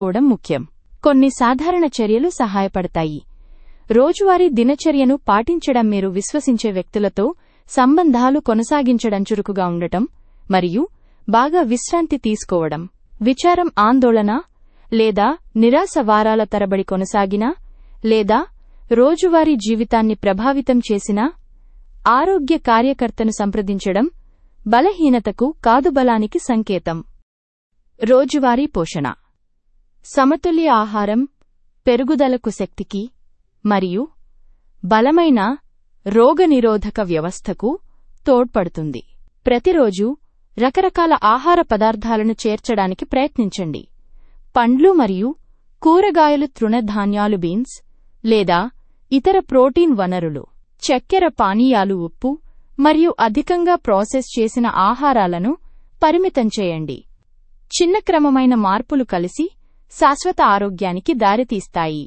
చేసుకోవడం ముఖ్యం కొన్ని సాధారణ చర్యలు సహాయపడతాయి రోజువారీ దినచర్యను పాటించడం మీరు విశ్వసించే వ్యక్తులతో సంబంధాలు కొనసాగించడం చురుకుగా ఉండటం మరియు బాగా విశ్రాంతి తీసుకోవడం విచారం ఆందోళన లేదా నిరాశ వారాల తరబడి కొనసాగినా లేదా రోజువారీ జీవితాన్ని ప్రభావితం చేసినా ఆరోగ్య కార్యకర్తను సంప్రదించడం బలహీనతకు కాదుబలానికి సంకేతం రోజువారీ పోషణ సమతుల్య ఆహారం పెరుగుదలకు శక్తికి మరియు బలమైన రోగనిరోధక వ్యవస్థకు తోడ్పడుతుంది ప్రతిరోజు రకరకాల ఆహార పదార్థాలను చేర్చడానికి ప్రయత్నించండి పండ్లు మరియు కూరగాయలు తృణధాన్యాలు బీన్స్ లేదా ఇతర ప్రోటీన్ వనరులు చక్కెర పానీయాలు ఉప్పు మరియు అధికంగా ప్రాసెస్ చేసిన ఆహారాలను పరిమితం చేయండి చిన్న క్రమమైన మార్పులు కలిసి శాశ్వత ఆరోగ్యానికి దారితీస్తాయి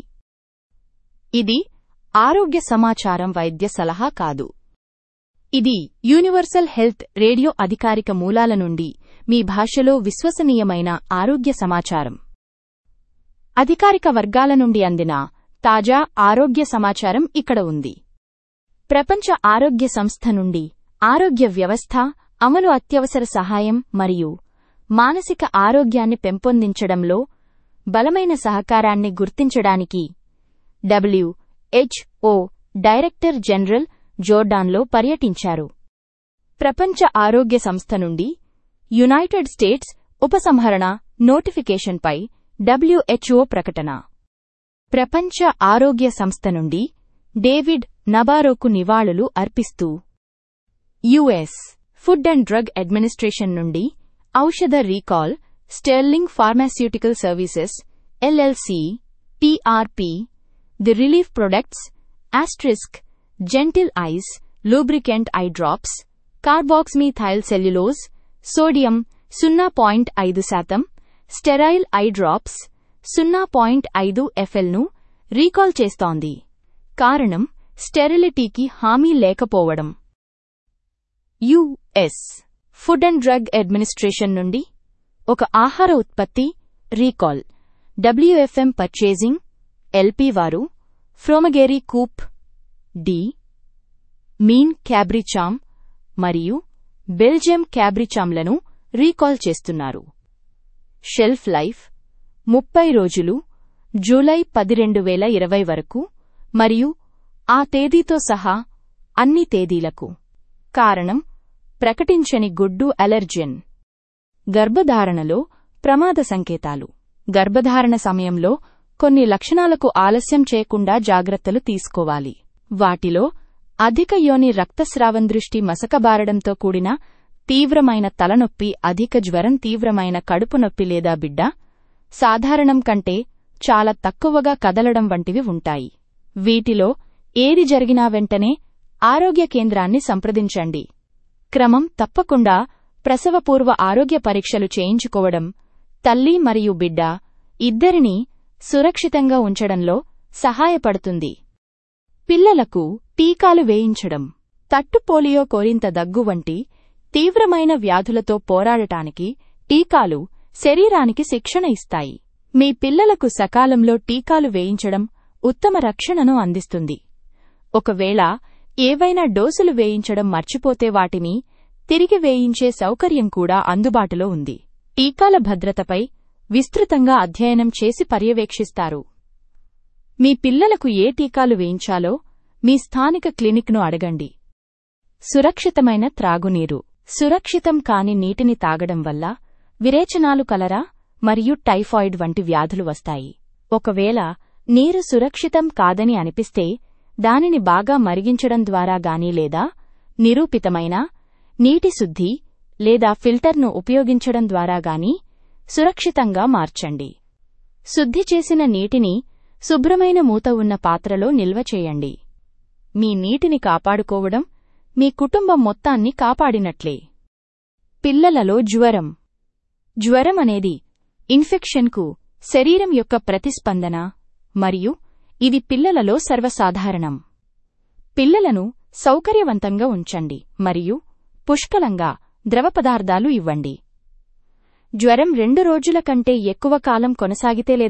ఇది ఆరోగ్య సమాచారం వైద్య సలహా కాదు ఇది యూనివర్సల్ హెల్త్ రేడియో అధికారిక మూలాల నుండి మీ భాషలో విశ్వసనీయమైన ఆరోగ్య సమాచారం అధికారిక వర్గాల నుండి అందిన తాజా ఆరోగ్య సమాచారం ఇక్కడ ఉంది ప్రపంచ ఆరోగ్య సంస్థ నుండి ఆరోగ్య వ్యవస్థ అమలు అత్యవసర సహాయం మరియు మానసిక ఆరోగ్యాన్ని పెంపొందించడంలో బలమైన సహకారాన్ని గుర్తించడానికి డబ్ల్యూహెచ్ఓ డైరెక్టర్ జనరల్ జోర్డాన్లో పర్యటించారు ప్రపంచ ఆరోగ్య సంస్థ నుండి యునైటెడ్ స్టేట్స్ ఉపసంహరణ నోటిఫికేషన్పై డబ్ల్యూహెచ్ఓ ప్రకటన ప్రపంచ ఆరోగ్య సంస్థ నుండి డేవిడ్ నబారోకు నివాళులు అర్పిస్తూ US food and drug administration నుండి ఔషధ recall sterling pharmaceutical services LLC TRP the relief products asterisk gentle eyes lubricant eye drops carboxymethyl cellulose sodium సున్నా పాయింట్ ఐదు శాతం స్టెరైల్ ఐ డ్రాప్స్ సున్నా పాయింట్ ఐదు ఎఫ్ఎల్ను రీకాల్ చేస్తోంది కారణం స్టెరిలిటీకి హామీ లేకపోవడం US food and drug administration నుండి ఒక ఆహార ఉత్పత్తి రీకాల్ డబ్ల్యూఎఫ్ఎం పర్చేజింగ్ ఎల్పి వారు ఫ్రోమగేరీ కూప్ డి మీన్ క్యాబ్రిచామ్ మరియు బెల్జియం క్యాబ్రిచామ్లను రీకాల్ చేస్తున్నారు షెల్ఫ్ లైఫ్ ముప్పై రోజులు జూలై పది రెండు వేల ఇరవై వరకు మరియు ఆ తేదీతో సహా అన్ని తేదీలకు కారణం ప్రకటించని గుడ్డు అలెర్జెన్ గర్భధారణలో ప్రమాద సంకేతాలు గర్భధారణ సమయంలో కొన్ని లక్షణాలకు ఆలస్యం చేయకుండా జాగ్రత్తలు తీసుకోవాలి వాటిలో అధిక యోని రక్తస్రావం దృష్టి మసకబారడంతో కూడిన తీవ్రమైన తలనొప్పి అధిక జ్వరం తీవ్రమైన కడుపు నొప్పి లేదా బిడ్డ సాధారణం కంటే చాలా తక్కువగా కదలడం వంటివి ఉంటాయి వీటిలో ఏది జరిగినా వెంటనే ఆరోగ్య కేంద్రాన్ని సంప్రదించండి క్రమం తప్పకుండా ప్రసవపూర్వ ఆరోగ్య పరీక్షలు చేయించుకోవడం తల్లి మరియు బిడ్డ ఇద్దరినీ సురక్షితంగా ఉంచడంలో సహాయపడుతుంది పిల్లలకు టీకాలు వేయించడం తట్టు పోలియో కోరింత దగ్గు వంటి తీవ్రమైన వ్యాధులతో పోరాడటానికి టీకాలు శరీరానికి శిక్షణ ఇస్తాయి మీ పిల్లలకు సకాలంలో టీకాలు వేయించడం ఉత్తమ రక్షణను అందిస్తుంది ఒకవేళ ఏవైనా డోసులు వేయించడం మర్చిపోతే వాటిని తిరిగి వేయించే సౌకర్యం కూడా అందుబాటులో ఉంది టీకాల భద్రతపై విస్తృతంగా అధ్యయనం చేసి పర్యవేక్షిస్తారు మీ పిల్లలకు ఏ టీకాలు వేయించాలో మీ స్థానిక క్లినిక్ను అడగండి సురక్షితమైన త్రాగునీరు సురక్షితం కాని నీటిని తాగడం వల్ల విరేచనాలు కలరా మరియు టైఫాయిడ్ వంటి వ్యాధులు వస్తాయి ఒకవేళ నీరు సురక్షితం కాదని అనిపిస్తే దానిని బాగా మరిగించడం ద్వారా గాని లేదా నిరూపితమైన నీటి శుద్ధి లేదా ఫిల్టర్ను ఉపయోగించడం ద్వారా గాని సురక్షితంగా మార్చండి శుద్ధి చేసిన నీటిని శుభ్రమైన మూత ఉన్న పాత్రలో నిల్వ చేయండి మీ నీటిని కాపాడుకోవడం మీ కుటుంబం మొత్తాన్ని కాపాడినట్లే పిల్లలలో జ్వరం జ్వరం అనేది ఇన్ఫెక్షన్కు శరీరం యొక్క ప్రతిస్పందన మరియు ఇది పిల్లలలో సర్వసాధారణం పిల్లలను సౌకర్యవంతంగా ఉంచండి మరియు పుష్కలంగా ద్రవ పదార్థాలు ఇవ్వండి జ్వరం రెండు రోజుల కంటే ఎక్కువ కాలం కొనసాగితే లేదా